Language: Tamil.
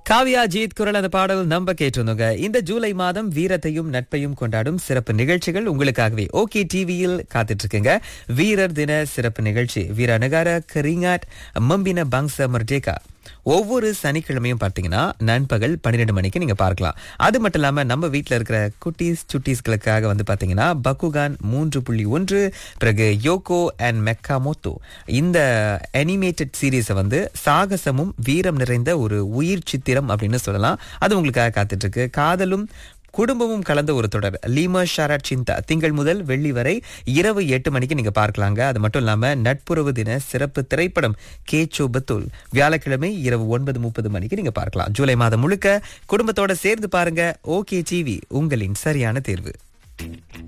காவியா ஜீத் குரல் அந்த பாடல் நம்ம கேட்டிருந்தோங்க இந்த ஜூலை மாதம் வீரத்தையும் நட்பையும் கொண்டாடும் சிறப்பு நிகழ்ச்சிகள் உங்களுக்காகவே ஓகே டிவியில் காத்துட்டு இருக்குங்க வீரர் தின சிறப்பு நிகழ்ச்சி வீர நகார கரிங்காட் மம்பின பங்ச மர்டேகா ஒவ்வொரு சனிக்கிழமையும் பார்த்தீங்கன்னா நண்பகல் பன்னிரெண்டு மணிக்கு நீங்க பார்க்கலாம் அது மட்டும் இல்லாம நம்ம வீட்டில் இருக்கிற குட்டீஸ் சுட்டீஸ்களுக்காக வந்து பார்த்தீங்கன்னா பக்குகான் மூன்று புள்ளி ஒன்று பிறகு யோகோ அண்ட் மெக்காமோத்தோ இந்த அனிமேட்டட் சீரீஸை வந்து சாகசமும் வீரம் நிறைந்த ஒரு உயிர் சித்திரம் அப்படின்னு சொல்லலாம் அது உங்களுக்காக காத்துட்டு இருக்கு காதலும் குடும்பமும் கலந்த ஒரு தொடர் லீமா ஷாரா சிந்தா திங்கள் முதல் வெள்ளி வரை இரவு எட்டு மணிக்கு நீங்க பார்க்கலாங்க அது மட்டும் இல்லாம நட்புறவு தின சிறப்பு திரைப்படம் கேச்சோ பத்துல் வியாழக்கிழமை இரவு ஒன்பது முப்பது மணிக்கு நீங்க பார்க்கலாம் ஜூலை மாதம் முழுக்க குடும்பத்தோட சேர்ந்து பாருங்க ஓகே டிவி உங்களின் சரியான தேர்வு